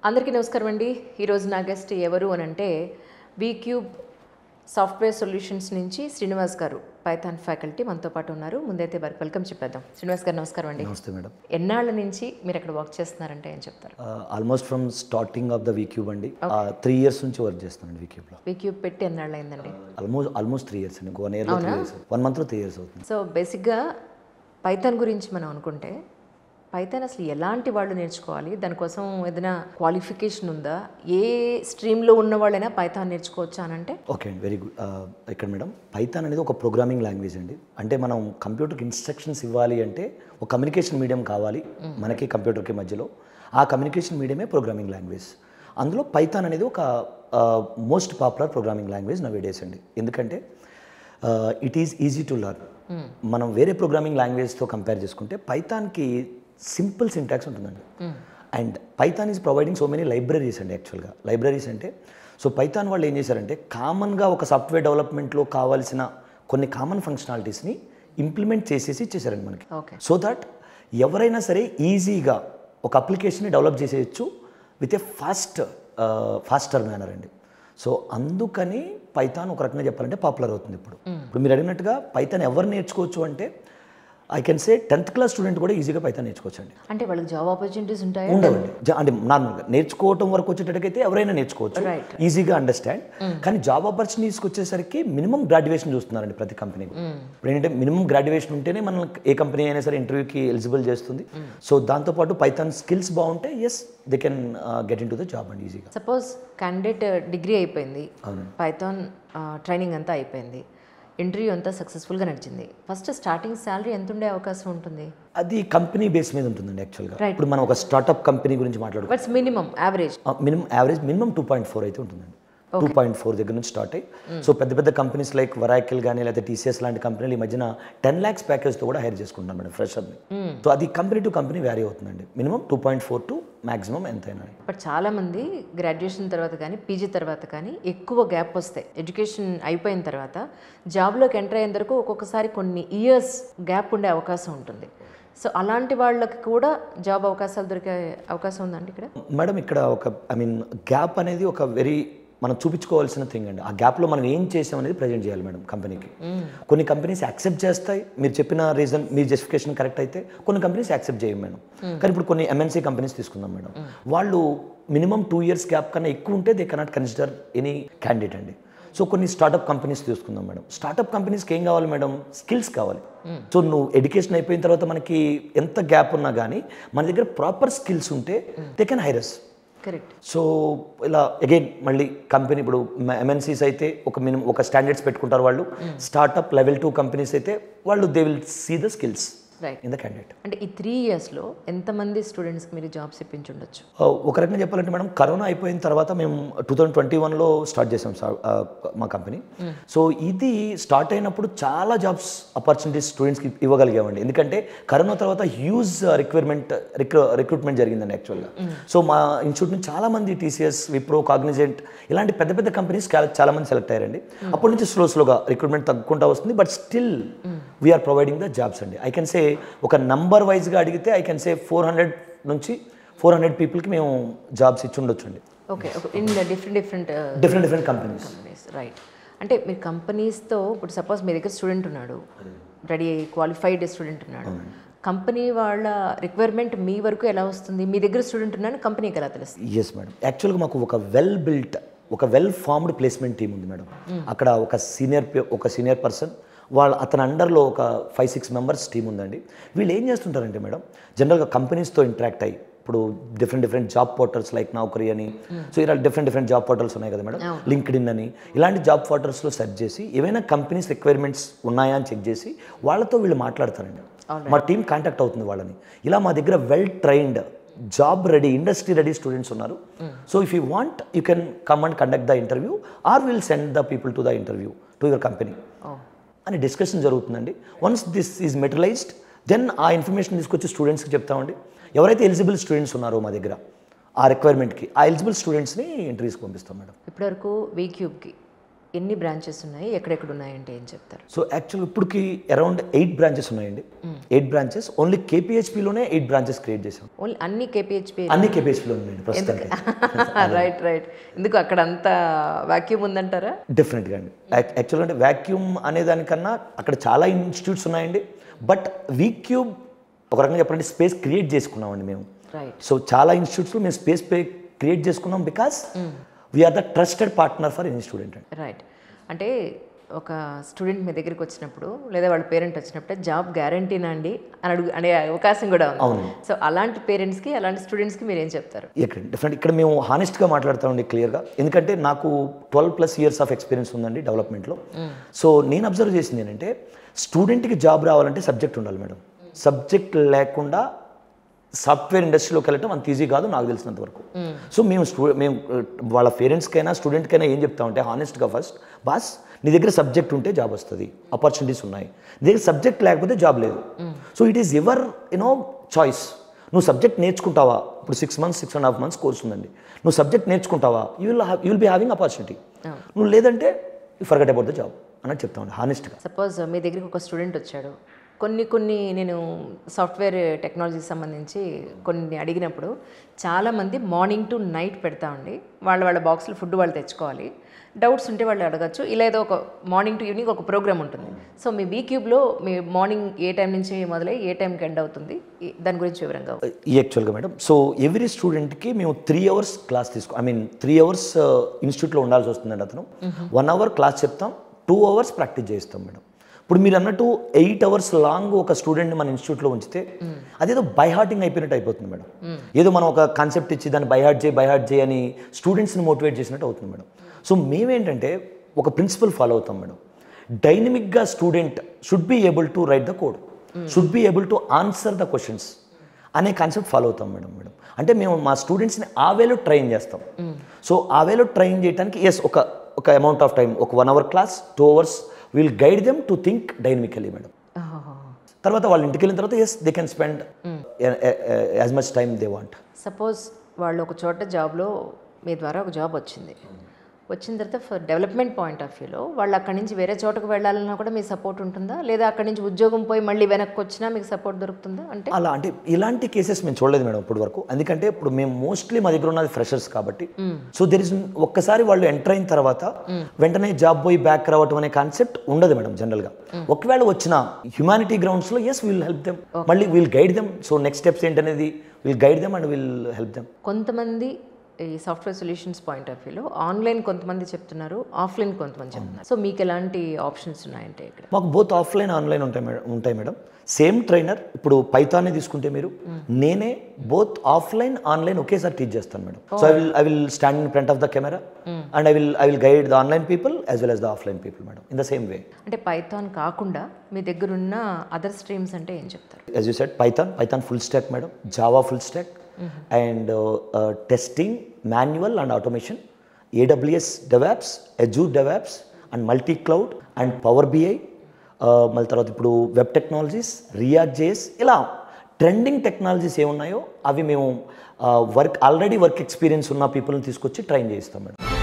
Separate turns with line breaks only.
అందరికీ నమస్కారం అండి ఈరోజు నా గెస్ట్ ఎవరు అని అంటే వీక్యూబ్ సాఫ్ట్వేర్ సొల్యూషన్స్ నుంచి శ్రీనివాస్ గారు పైథాన్ ఫ్యాకల్టీ మనతో పాటు ఉన్నారు ముందైతే వారికి వెల్కమ్ చెప్పేద్దాం శ్రీనివాస్ గారు నమస్కారం అండి
నమస్తే మేడం
ఎన్నాళ్ళ నుంచి మీరు అక్కడ వర్క్ చేస్తున్నారంటే ఏం చెప్తారు
almost from starting of the VCube అండి త్రీ ఇయర్స్ నుంచి వర్క్ చేస్తానండి వీక్యూబ్లో
వీక్యూబ్ పెట్టి ఎన్నాళ్ళు అయిందండి
ఆల్మోస్ట్ ఆల్మోస్ట్ త్రీ ఇయర్స్ అండి వన్ ఇయర్లో త్రీ ఇయర్స్ వన్ మంత్లో త్రీ ఇయర్స్ అవుతుంది
సో బేసిక్గా పైథాన్ గురించి మనం అనుకుంటే పైథాన్ అసలు ఎలాంటి వాళ్ళు నేర్చుకోవాలి దానికోసం ఏదైనా క్వాలిఫికేషన్ ఉందా ఏ స్ట్రీమ్లో ఉన్న వాళ్ళైనా పైథాన్ నేర్చుకోవచ్చా అని అంటే
ఓకే అండి వెరీ గుడ్ ఇక్కడ మేడం పైథాన్ అనేది ఒక ప్రోగ్రామింగ్ లాంగ్వేజ్ అండి అంటే మనం కంప్యూటర్కి ఇన్స్ట్రక్షన్స్ ఇవ్వాలి అంటే ఒక కమ్యూనికేషన్ మీడియం కావాలి మనకి కంప్యూటర్కి మధ్యలో ఆ కమ్యూనికేషన్ మీడియమే ప్రోగ్రామింగ్ లాంగ్వేజ్ అందులో పైథాన్ అనేది ఒక most popular programming language nowadays అండి ఎందుకంటే it is easy to learn మనం వేరే ప్రోగ్రామింగ్ లాంగ్వేజ్తో కంపేర్ చేసుకుంటే పైథాన్కి సింపుల్ సింటాక్స్ ఉంటుందండి and Python is providing so many libraries అండి యాక్చువల్గా లైబ్రరీస్ అంటే సో పైథాన్ వాళ్ళు ఏం చేశారంటే కామన్గా ఒక సాఫ్ట్వేర్ డెవలప్మెంట్లో కావాల్సిన కొన్ని కామన్ ఫంక్షనాలిటీస్ని ఇంప్లిమెంట్ చేసేసి ఇచ్చేసారండి మనకి
ఓకే
సో దట్ ఎవరైనా సరే ఈజీగా ఒక అప్లికేషన్ని డెవలప్ చేసేయచ్చు with a fast faster manner అండి సో అందుకని పైథాన్ ఒక రకంగా చెప్పాలంటే పాపులర్ అవుతుంది ఇప్పుడు ఇప్పుడు మీరు అడిగినట్టుగా పైథాన్ ఎవరు నేర్చుకోవచ్చు అంటే I can say tenth class student కూడా ఈజీగా పైథాన్ నేర్చుకోవచ్చు అండి
అంటే వాళ్ళకి జాబ్ ఆపర్చునిటీస్ ఉంటాయా
ఉండవండి జ- అంటే నార్మల్గా నేర్చుకోవటం వరకు వచ్చేటట్టయితే ఎవరైనా నేర్చుకోవచ్చు
Right.
ఈజీగా అండర్స్టాండ్ కానీ జాబ్ ఆపర్చునిటీస్కి వచ్చేసరికి మినిమం గ్రాడ్యుయేషన్ చూస్తున్నారండి ప్రతి కంపెనీ ఇప్పుడు ఏంటంటే మినిమం గ్రాడ్యుయేషన్ ఉంటేనే మనం ఏ కంపెనీ అయినా సరే ఇంటర్వ్యూకి ఎలిజిబుల్ చేస్తుంది సో దాంతోపాటు పైథాన్ స్కిల్స్ బాగుంటే yes they can get into the job అండి ఈజీగా
సపోజ్ క్యాండిడేట్ డిగ్రీ అయిపోయింది పైథాన్ ట్రైనింగ్ అంతా అయిపోయింది ఇంటర్వ్యూ అంతా సక్సెస్ఫుల్గా నడిచింది ఫస్ట్ స్టార్టింగ్ శాలరీ ఎంత ఉండే అవకాశం ఉంటుంది
అది కంపెనీ బేస్ మీద ఉంటుందండి యాక్చువల్గా ఇప్పుడు మనం ఒక స్టార్ట్అప్ కంపెనీ గురించి మాట్లాడుకో
బట్స్ minimum average
minimum average minimum two point four అయితే ఉంటుందండి టూ పాయింట్ ఫోర్ దగ్గర నుంచి స్టార్ట్ అయ్యి సో పెద్ద పెద్ద కంపెనీస్ లైక్ వరాకిల్ కానీ లేకపోతే టీసీఎస్ లాంటి కంపెనీలు ఈ మధ్యన టెన్ ల్యాక్స్ ప్యాకేజ్తో కూడా హైర్ చేసుకుంటున్నాం మేడం ఫ్రెషర్ని సో అది కంపెనీ టు కంపెనీ వ్యారీ అవుతుందండి minimum two point four to maximum ఎంతైనా
బట్ చాలామంది గ్రాడ్యుయేషన్ తర్వాత కానీ పీజీ తర్వాత కానీ ఎక్కువ గ్యాప్ వస్తాయి ఎడ్యుకేషన్ అయిపోయిన తర్వాత జాబ్లోకి ఎంటర్ అయిన వరకు ఒక్కొక్కసారి కొన్ని ఇయర్స్ గ్యాప్ ఉండే అవకాశం ఉంటుంది సో అలాంటి వాళ్ళకి కూడా జాబ్ అవకాశాలు దొరికే అవకాశం ఉందండి ఇక్కడ
మేడం ఇక్కడ ఒక ఐ మీన్ గ్యాప్ అనేది ఒక వెరీ మనం చూపించుకోవాల్సిన థింగ్ అండి ఆ గ్యాప్లో మనం ఏం చేసాం అనేది ప్రజెంట్ చేయాలి మేడం కంపెనీకి కొన్ని కంపెనీస్ యాక్సెప్ట్ చేస్తాయి మీరు చెప్పిన రీజన్ మీ జస్టిఫికేషన్ కరెక్ట్ అయితే కొన్ని కంపెనీస్ యాక్సెప్ట్ చేయం మేడం కానీ ఇప్పుడు కొన్ని ఎంఎన్సీ కంపెనీస్ తీసుకుందాం మేడం వాళ్ళు మినిమం టూ ఇయర్స్ గ్యాప్ కన్నా ఎక్కువ ఉంటే they cannot consider any candidate అండి సో కొన్ని స్టార్టప్ కంపెనీస్ తీసుకుందాం మేడం స్టార్టప్ కంపెనీస్కి ఏం కావాలి మేడం స్కిల్స్ కావాలి సో నువ్వు ఎడ్యుకేషన్ అయిపోయిన తర్వాత మనకి ఎంత గ్యాప్ ఉన్నా కానీ మన దగ్గర ప్రాపర్ స్కిల్స్ ఉంటే they can hire us
correct
so ఇలా అగైన్ మళ్ళీ కంపెనీ ఇప్పుడు ఎంఎన్సీస్ అయితే ఒక మినిమం ఒక స్టాండర్డ్స్ పెట్టుకుంటారు వాళ్ళు స్టార్టప్ లెవెల్ టూ కంపెనీస్ అయితే వాళ్ళు they will see the skills
right
in the candidate
అంటే ఈ త్రీ ఇయర్స్లో ఎంతమంది స్టూడెంట్స్కి మీరు జాబ్స్ ఇప్పించుండొచ్చు
ఒక రకంగా చెప్పాలంటే మేడం కరోనా అయిపోయిన తర్వాత మేము టూ థౌజండ్ ట్వంటీ వన్లో స్టార్ట్ చేసాం సా- ఆ, మా కంపెనీ సో ఇది స్టార్ట్ అయినప్పుడు చాలా జాబ్స్ ఆపర్చునిటీస్ స్టూడెంట్స్కి ఇవ్వగలిగామండి ఎందుకంటే కరోనా తర్వాత హ్యూజ్ రిక్వైర్మెంట్ రిక్రూట్మెంట్ జరిగిందండి యాక్చువల్గా సో మా ఇన్స్టిట్యూట్ నుంచి చాలా మంది టీసీఎస్ విప్రో కాగ్నిజెంట్ ఇలాంటి పెద్ద పెద్ద కంపెనీస్ చాలా మంది సెలెక్ట్ అయ్యారండి అప్పటి నుంచి స్లో స్లోగా రిక్రూట్మెంట్ తగ్గుకుంటా వస్తుంది but still we're providing the jobs అండి ఐ కెన్ సే ఒక నంబర్ వైజ్గా అడిగితే I can say four hundred నుంచి ఫోర్ హండ్రెడ్ పీపుల్కి మేము జాబ్స్ ఇచ్చి ఉండొచ్చు అండి
okay in different different
different different companies
companies right అంటే మీరు కంపెనీస్తో ఇప్పుడు సపోజ్ మీ దగ్గర స్టూడెంట్ ఉన్నాడు రెడీ క్వాలిఫైడ్ స్టూడెంట్ ఉన్నాడు కంపెనీ వాళ్ళ రిక్వైర్మెంట్ మీ వరకు ఎలా వస్తుంది మీ దగ్గర స్టూడెంట్ ఉన్నాడు కంపెనీకి ఎలా తెలుస్తుంది
ఎస్ మేడం యాక్చువల్గా మాకు ఒక వెల్ బిల్ట్ ఒక వెల్ ఫార్మ్డ్ ప్లేస్మెంట్ టీం ఉంది మేడం అక్కడ ఒక సీనియర్ ఒక సీనియర్ పర్సన్ వాళ్ళ అతని అండర్లో ఒక ఫైవ్ సిక్స్ మెంబర్స్ టీం ఉందండి వీళ్ళు ఏం చేస్తుంటారంటే మేడం జనరల్గా కంపెనీస్తో ఇంటరాక్ట్ అయ్యి ఇప్పుడు different different job portals like Naukri అని సో ఇలా డిఫరెంట్ డిఫరెంట్ జాబ్ పోర్టల్స్ ఉన్నాయి కదా మేడం లింక్డ్ ఇన్ అని ఇలాంటి జాబ్ పోర్టల్స్లో సెర్చ్ చేసి ఏవైనా కంపెనీస్ రిక్వైర్మెంట్స్ ఉన్నాయా అని చెక్ చేసి వాళ్ళతో వీళ్ళు మాట్లాడతారండి మా టీం కాంటాక్ట్ అవుతుంది వాళ్ళని ఇలా మా దగ్గర well trained job ready industry ready students ఉన్నారు so if you want you can come and conduct the interview or will send the people to the interview to your company అని discussion జరుగుతుందండి once this is materialized then ఆ information తీసుకొచ్చి స్టూడెంట్స్కి చెప్తామండి ఎవరైతే eligible students ఉన్నారో మా దగ్గర ఆ రిక్వైర్మెంట్కి ఆ ఎలిజిబుల్ స్టూడెంట్స్ని ఇంటర్వ్యూస్కి పంపిస్తాం మేడం
ఇప్పటివరకు వీ క్యూబ్కి ఎన్ని బ్రాంచెస్ ఉన్నాయి ఎక్కడెక్కడ ఉన్నాయంటే ఏం చెప్తారు
సో యాక్చువల్ ఇప్పటికి అరౌండ్ ఎయిట్ బ్రాంచెస్ ఉన్నాయండి ఎయిట్ బ్రాంచెస్ ఓన్లీ కేపీహెచ్పిలోనే ఎయిట్ బ్రాంచెస్ క్రియేట్ చేసాం
ఓన్లీ అన్ని కేపీహెచ్పి
అన్ని కేపీహెచ్పిలో ఉన్నాయండి ప్రస్తుతానికి
రైట్ రైట్ ఎందుకు అక్కడ అంత వాక్యూమ్ ఉందంటారా
డెఫినెట్గా అండి యాక్చువల్ అంటే వ్యాక్యూమ్ అనే దానికన్నా అక్కడ చాలా ఇన్స్టిట్యూట్స్ ఉన్నాయండి బట్ వీక్యూబ్ ఒక రకంగా చెప్పాలంటే స్పేస్ క్రియేట్ చేసుకున్నామండి మేము
రైట్
సో చాలా ఇన్స్టిట్యూట్స్లో మేము స్పేస్ క్రియేట్ చేసుకున్నాం because we're the trusted partner for any student అండి
రైట్ అంటే ఒక స్టూడెంట్ మీ దగ్గరికి వచ్చినప్పుడు లేదా వాళ్ళ పేరెంట్ వచ్చినప్పుడు జాబ్ గ్యారంటీనా అండి అని అడుగు అనే అవకాశం కూడా ఉంది సో అలాంటి పేరెంట్స్కి అలాంటి స్టూడెంట్స్కి మీరు ఏం చెప్తారు
ఇక్కడ డెఫినెట్ ఇక్కడ మేము హానెస్ట్గా మాట్లాడతామండి క్లియర్గా ఎందుకంటే నాకు twelve plus years of experience ఉందండి డెవలప్మెంట్లో సో నేను అబ్జర్వ్ చేసింది ఏంటంటే స్టూడెంట్కి జాబ్ రావాలంటే సబ్జెక్ట్ ఉండాలి మేడం సబ్జెక్ట్ లేకుండా సాఫ్ట్వేర్ ఇండస్ట్రీలోకి వెళ్ళటం అంత ఈజీ కాదు నాకు తెలిసినంత వరకు సో మేము స్టూ మేము uh, వాళ్ళ పేరెంట్స్కైనా స్టూడెంట్కైనా ఏం చెప్తామంటే హానెస్ట్గా ఫస్ట్ బాస్ నీ దగ్గర సబ్జెక్ట్ ఉంటే జాబ్ వస్తుంది ఆపర్చునిటీస్ ఉన్నాయి నీ దగ్గర సబ్జెక్ట్ లేకపోతే జాబ్ లేదు so it is ever you know choice నువ్వు సబ్జెక్ట్ నేర్చుకుంటావా ఇప్పుడు six months six and half months course ఉందండి నువ్వు సబ్జెక్ట్ నేర్చుకుంటావా you will you will be having opportunity నువ్వు లేదంటే you forget about the job అన్నట్టు చెప్తామండి హానెస్ట్గా
సపోజ్ మీ దగ్గరికి ఒక స్టూడెంట్ వచ్చాడు కొన్ని కొన్ని నేను సాఫ్ట్వేర్ టెక్నాలజీకి సంబంధించి కొన్ని అడిగినప్పుడు చాలామంది మార్నింగ్ టు నైట్ పెడతా ఉండి వాళ్ళ వాళ్ళ బాక్స్లో ఫుడ్ వాళ్ళు తెచ్చుకోవాలి డౌట్స్ ఉంటే వాళ్ళు అడగచ్చు ఇలా ఏదో ఒక మార్నింగ్ టు ఈవినింగ్ ఒక ప్రోగ్రామ్ ఉంటుంది సో మీ వీక్యూబ్లో మీ మార్నింగ్ ఏ టైం నుంచి మొదలై ఏ టైంకి ఎండ్ అవుతుంది ఈ- దాని గురించి వివరంగా
ఈ యాక్చువల్గా మేడం సో ఎవ్రీ స్టూడెంట్కి మేము త్రీ అవర్స్ క్లాస్ తీసుకో ఐ మీన్ త్రీ అవర్స్ ఇన్స్టిట్యూట్లో ఉండాల్సి వస్తుందండి అతను వన్ అవర్ క్లాస్ చెప్తాం టూ అవర్స్ ప్రాక్టీస్ చేయిస్తాం మేడం ఇప్పుడు మీరు అన్నట్టు ఎయిట్ అవర్స్ లాంగ్ ఒక స్టూడెంట్ని మన ఇన్స్టిట్యూట్లో ఉంచితే అదేదో బైహార్టింగ్ అయిపోయినట్టు అయిపోతుంది మేడం ఏదో మనం ఒక కాన్సెప్ట్ ఇచ్చి దాన్ని బైహార్ట్ చేయి బైహార్ట్ చేయి అని స్టూడెంట్స్ని మోటివేట్ చేసినట్టు అవుతుంది మేడం సో మేమేంటంటే ఒక ప్రిన్సిపల్ ఫాలో అవుతాం మేడం డైనమిక్గా student should be able to write the code should be able to answer the questions అనే కాన్సెప్ట్ ఫాలో అవుతాం మేడం మేడం అంటే మేము మా స్టూడెంట్స్ని ఆ వేలో ట్రైన్ చేస్తాం సో ఆ వేలో ట్రైన్ చేయడానికి ఎస్ ఒక ఒక అమౌంట్ ఆఫ్ టైం ఒక one hour class two hours will guide them to think dynamically madam తర్వాత వాళ్ళ ఇంటికి వెళ్ళిన తర్వాత yes they can spend as much time they want
suppose వాళ్ళు ఒక చోట జాబ్లో మీ ద్వారా ఒక జాబ్ వచ్చింది వచ్చిన తర్వాత ఫర్ డెవలప్మెంట్ పాయింట్ ఆఫ్ వ్యూలో వాళ్ళు అక్కడి నుంచి వేరే చోటకు వెళ్ళాలన్నా కూడా మీ సపోర్ట్ ఉంటుందా లేదా అక్కడి నుంచి ఉద్యోగం పోయి మళ్ళీ వెనక్కి వచ్చినా మీకు సపోర్ట్ దొరుకుతుందా అంటే
అలా అంటే ఇలాంటి కేసెస్ మేము చూడలేదు మేడం ఇప్పటి వరకు ఎందుకంటే ఇప్పుడు మేము మోస్ట్లీ మా దగ్గర ఉన్నది ఫ్రెషర్స్ కాబట్టి సో దెర్ ఇస్ ఒక్కసారి వాళ్ళు ఎంటర్ అయిన తర్వాత వెంటనే జాబ్ పోయి బ్యాక్ రావటం అనే కాన్సెప్ట్ ఉండదు మేడం జనరల్గా ఒకవేళ వచ్చిన హ్యుమానిటీ గ్రౌండ్స్లో ఎస్ విల్ హెల్ప్ దెమ్ మళ్ళీ will guide them so next steps ఏంటనేది will guide them and will help them
కొంతమంది ఈ సాఫ్ట్వేర్ సొల్యూషన్స్ పాయింట్ ఆఫ్ వ్యూలో ఆన్లైన్ కొంతమంది చెప్తున్నారు ఆఫ్లైన్ కొంతమంది చెప్తున్నారు సో మీకు ఎలాంటి ఆప్షన్స్ ఉన్నాయంటే ఇక్కడ
మాకు బోత్ ఆఫ్లైన్ ఆన్లైన్ ఉంటాయి మేడం ఉంటాయి మేడం సేమ్ ట్రైనర్ ఇప్పుడు పైథాన్ని తీసుకుంటే మీరు నేనే బోత్ ఆఫ్లైన్ ఆన్లైన్ ఒకేసారి టీచ్ చేస్తాను madam so I will I will stand in front of the camera and I will I will guide the online people as well as the offline people madam in the same way
అంటే Python కాకుండా మీ దగ్గర ఉన్న other streams అంటే ఏం చెప్తారు
as you said python python full stack madam java full stack and uh, uh, testing manual and automation aws devops azure devops and multi cloud and power bi uh, మళ్ళీ తర్వాత ఇప్పుడు web technologies React JS ఇలా trending technologies ఏమున్నాయో అవి మేము work already work experience ఉన్న పీపుల్ని తీసుకొచ్చి ట్రైన్ చేయిస్తాం మేడం